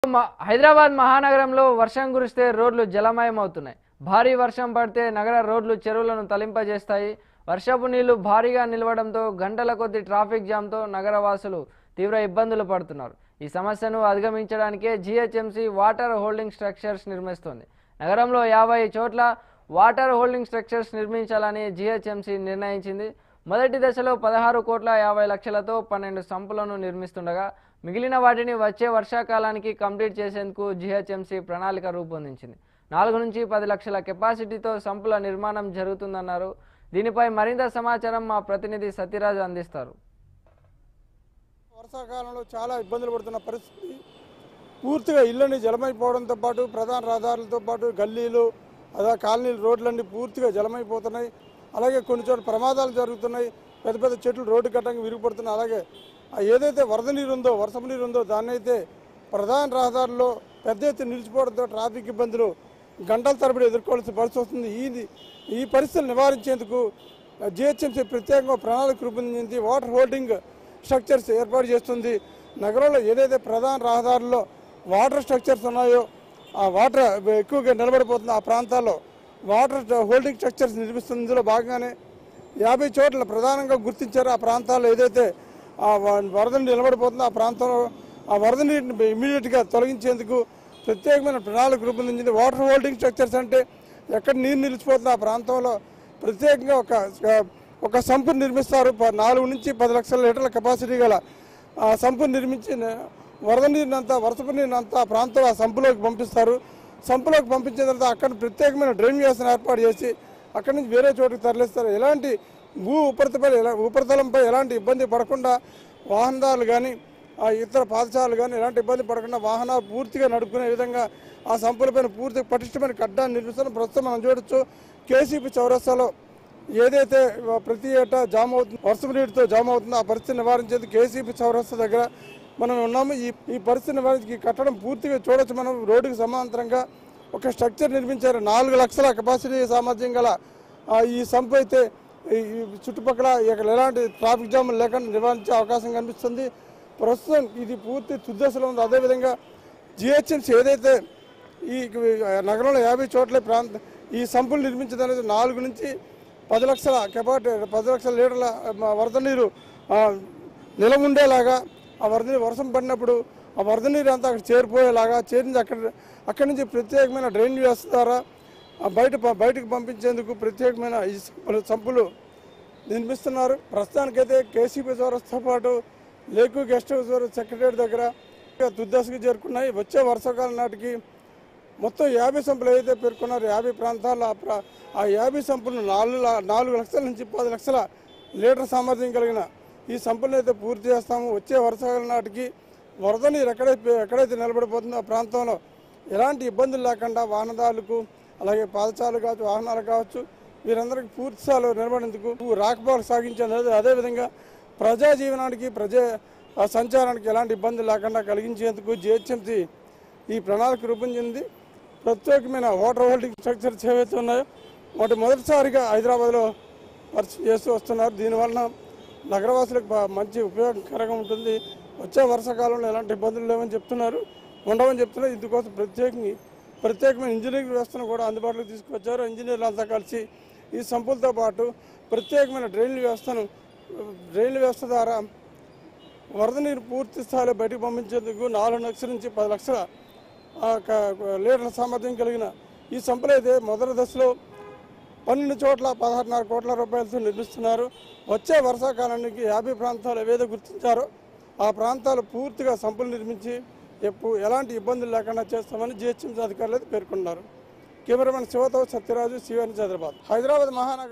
మ- హైదరాబాద్ మహానగరంలో వర్షం కురిస్తే రోడ్లు జలమయం అవుతున్నాయి భారీ వర్షం పడితే నగర రోడ్లు చెరువులను తలింపజేస్తాయి వర్షపు నీళ్లు భారీగా నిలవడంతో గంటల కొద్ది ట్రాఫిక్ జామ్తో నగరవాసులు తీవ్ర ఇబ్బందులు పడుతున్నారు ఈ సమస్యను అధిగమించడానికే జీహెచ్ఎంసీ వాటర్ హోల్డింగ్ స్ట్రక్చర్స్ నిర్మిస్తోంది నగరంలో యాభై చోట్ల వాటర్ హోల్డింగ్ స్ట్రక్చర్స్ నిర్మించాలని జీహెచ్ఎంసీ నిర్ణయించింది మొదటి దశలో పదహారు కోట్ల యాభై లక్షలతో పన్నెండు సంపులను నిర్మిస్తుండగా మిగిలిన వాటిని వచ్చే వర్షాకాలానికి కంప్లీట్ చేసేందుకు జీహెచ్ఎంసీ ప్రణాళిక రూపొందించింది నాలుగు నుంచి పది లక్షల కెపాసిటీతో సంపుల నిర్మాణం జరుగుతుందన్నారు దీనిపై మరింత సమాచారం మా ప్రతినిధి సత్యరాజు అందిస్తారు వర్షాకాలంలో చాలా ఇబ్బందులు పడుతున్న పరిస్థితి పూర్తిగా ఇళ్ళని జలమైపోవడంతో పాటు ప్రధాన రహదారులతో పాటు గల్లీలు అదే కాలనీలు రోడ్లన్నీ పూర్తిగా జలమైపోతున్నాయి అలాగే కొన్ని చోట్ల ప్రమాదాలు జరుగుతున్నాయి పెద్ద పెద్ద చెట్లు రోడ్డు కట్టంగా విరిగిపడుతున్నాయి అలాగే ఆ ఏదైతే వరద నీరు ఉందో వర్షపు నీరు ఉందో దాన్ని అయితే ప్రధాన రహదారుల్లో పెద్ద ఎత్తున నిలిచిపోవడంతో ట్రాఫిక్ ఇబ్బందులు గంటల తరబడి ఎదుర్కోవాల్సిన పరిస్థితి వస్తుంది ఈ ఈ పరిస్థితులు నివారించేందుకు జిహెచ్ఎంసీ ప్రత్యేకంగా ప్రణాళిక రూపొందించింది వాటర్ హోల్డింగ్ స్ట్రక్చర్స్ ఏర్పాటు చేస్తుంది నగరంలో ఏదైతే ప్రధాన రహదారుల్లో వాటర్ స్ట్రక్చర్స్ ఉన్నాయో ఆ వాటర్ ఎక్కువగా నిలబడిపోతుంది ఆ ప్రాంతాల్లో వాటర్ హోల్డింగ్ స్ట్రక్చర్స్ నిర్మిస్తుంది ఇందులో భాగంగానే యాభై చోట్ల ప్రధానంగా గుర్తించారు ఆ ప్రాంతాల్లో ఏదైతే ఆ వ- వరద నీరు నిలబడిపోతుందో ఆ ప్రాంతంలో ఆ వరద నీటిని ఇమీడియట్గా తొలగించేందుకు ప్రత్యేకమైన ప్రణాళిక రూపొందించింది వాటర్ హోల్డింగ్ స్ట్రక్చర్స్ అంటే ఎక్కడ నీరు నిలిచిపోతుందో ఆ ప్రాంతంలో ప్రత్యేకంగా ఒక ఒక సంపు నిర్మిస్తారు ప- నాలుగు నుంచి పది లక్షల లీటర్ల కెపాసిటీ గల ఆ సంపు నిర్మించి న- వరద నీరునంతా వర్షపు నీరునంతా ఆ ప్రాంతం ఆ సంపులోకి పంపిస్తారు సంపులోకి పంపించిన తర్వాత అక్కడ ప్రత్యేకమైన డ్రైన్ వ్యవస్థను ఏర్పాటు చేసి అక్కడి నుంచి వేరే చోటుకి తరలిస్తారు ఎలాంటి భూ ఉపరితలపై ఎలా ఉపరితలంపై ఎలాంటి ఇబ్బంది పడకుండా వాహనదారులు కానీ ఆ ఇతర పాదచారులు కానీ ఎలాంటి ఇబ్బంది పడకుండా వాహనాలు పూర్తిగా నడుపుకునే విధంగా ఆ సంపులపైన పూర్తిగా పటిష్టమైన కడ్డాన్ని నిర్మిస్తాను ప్రస్తుతం మనం చూడొచ్చు కేసీపీ చౌరస్తాలో ఏదైతే ప్రతి ఏటా జామ్ అవుతుంది వర్షం నీటితో జామ్ అవుతుందో ఆ పరిస్థితి నివారించేందుకు కేసీపీ చౌరస్తా దగ్గర మనం ఉన్నాము ఈ ఈ పరిస్థితి నివారించి ఈ కట్టడం పూర్తిగా చూడొచ్చు మనం రోడ్డుకి సమాంతరంగా ఒక స్ట్రక్చర్ నిర్మించారు నాలుగు లక్షల కెపాసిటీ సామర్థ్యం గల ఆ, ఈ సంపు అయితే ఈ ఈ చుట్టుపక్కల ఇక్కడ ఎలాంటి ట్రాఫిక్ జామ్ లేకుండా నివారించే అవకాశం కనిపిస్తుంది ప్రస్తుతం ఇది పూర్తి తుద్దశలో ఉంది అదేవిధంగా జిహెచ్ఎంసీ ఏదైతే ఈ నగరంలో యాభై చోట్ల ప్రాంత ఈ సంపులు నిర్మించదనేది నాలుగు నుంచి పది లక్షల కెపాసిటీ పది లక్షల లీటర్ల మ, వరద నీరు ఆ, నిలవ ఉండేలాగా ఆ వరద నీరు వర్షం పడినప్పుడు ఆ వరద నీరు అంతా అక్కడ చేరిపోయేలాగా చేరించి అక్కడ అక్కడి నుంచి ప్రత్యేకమైన డ్రైన్ వ్యవస్థ ద్వారా ఆ బయట ప- బయటకు పంపించేందుకు ప్రత్యేకమైన ఈ సంపులు సంపులు నిర్మిస్తున్నారు ప్రస్తుతానికైతే కేసీపీ చౌరస్తో పాటు లేకు గెస్ట్ హౌస్ సెక్రటరీ దగ్గర తుద్దశకు చేరుకున్నాయి వచ్చే వర్షాకాలం నాటికి మొత్తం యాభై సంపులు ఏదైతే పేర్కొన్నారో యాభై ప్రాంతాల్లో ఆ ప్రా- ఆ యాభై సంపులను నాలుగు ల- నాలుగు లక్షల నుంచి పది లక్షల లీటర్ సామర్థ్యం కలిగిన ఈ సంపులను అయితే పూర్తి చేస్తాము వచ్చే వర్షాకాలం నాటికి వరద నీరు ఎక్కడైతే ఎక్కడైతే నిలబడిపోతుందో ఆ ప్రాంతంలో ఎలాంటి ఇబ్బందులు లేకుండా వాహనదారులకు అలాగే పాదచారులు కావచ్చు వాహనాలు కావచ్చు వీరందరికీ పూర్తి స్థాయిలో నిలబడేందుకు రాకపోకలు సాగించేది అదేవిధంగా ప్రజా జీవనానికి ప్రజా ఆ, సంచారానికి ఎలాంటి ఇబ్బందులు లేకుండా కలిగించేందుకు జిహెచ్ఎంసీ ఈ ప్రణాళిక రూపొందింది ప్రత్యేకమైన వాటర్ హోల్డింగ్ స్ట్రక్చర్స్ ఏవైతే ఉన్నాయో వాటి మొదటిసారిగా హైదరాబాద్లో పరిచయం చేస్తూ వస్తున్నారు దీనివలన నగరవాసులకు బా- మంచి ఉపయోగకరంగా ఉంటుంది వచ్చే వర్షాకాలంలో ఎలాంటి ఇబ్బందులు లేవని చెప్తున్నారు ఉండవని చెప్తున్నారు ఇందుకోసం ప్రత్యేకంగా ప్రత్యేకమైన ఇంజనీరింగ్ వ్యవస్థను కూడా అందుబాటులోకి తీసుకొచ్చారు ఇంజనీర్లు అంతా కలిసి ఈ సంపులతో పాటు ప్రత్యేకమైన డ్రైన్ల వ్యవస్థను డ్రైన్ల వ్యవస్థ ద్వారా వరద నీరు పూర్తి స్థాయిలో బయటకు పంపించేందుకు నాలుగు లక్షల నుంచి పది లక్షల ఆ, క- లీటర్ల సామర్థ్యం కలిగిన ఈ సంపులు అయితే మొదటి దశలో పన్నెండు చోట్ల పదహారున్నర కోట్ల రూపాయలతో నిర్మిస్తున్నారు వచ్చే వర్షాకాలానికి యాభై ప్రాంతాలు ఏవైతే గుర్తించారో ఆ ప్రాంతాలు పూర్తిగా సంపులు నిర్మించి ఎప్పుడు ఎలాంటి ఇబ్బందులు లేకుండా చేస్తామని జిహెచ్ఎంసీ అధికారులు అయితే పేర్కొన్నారు కెమెరామెన్ శివతో సత్యరాజు శివాని హైదరాబాద్ హైదరాబాద్ మహానగర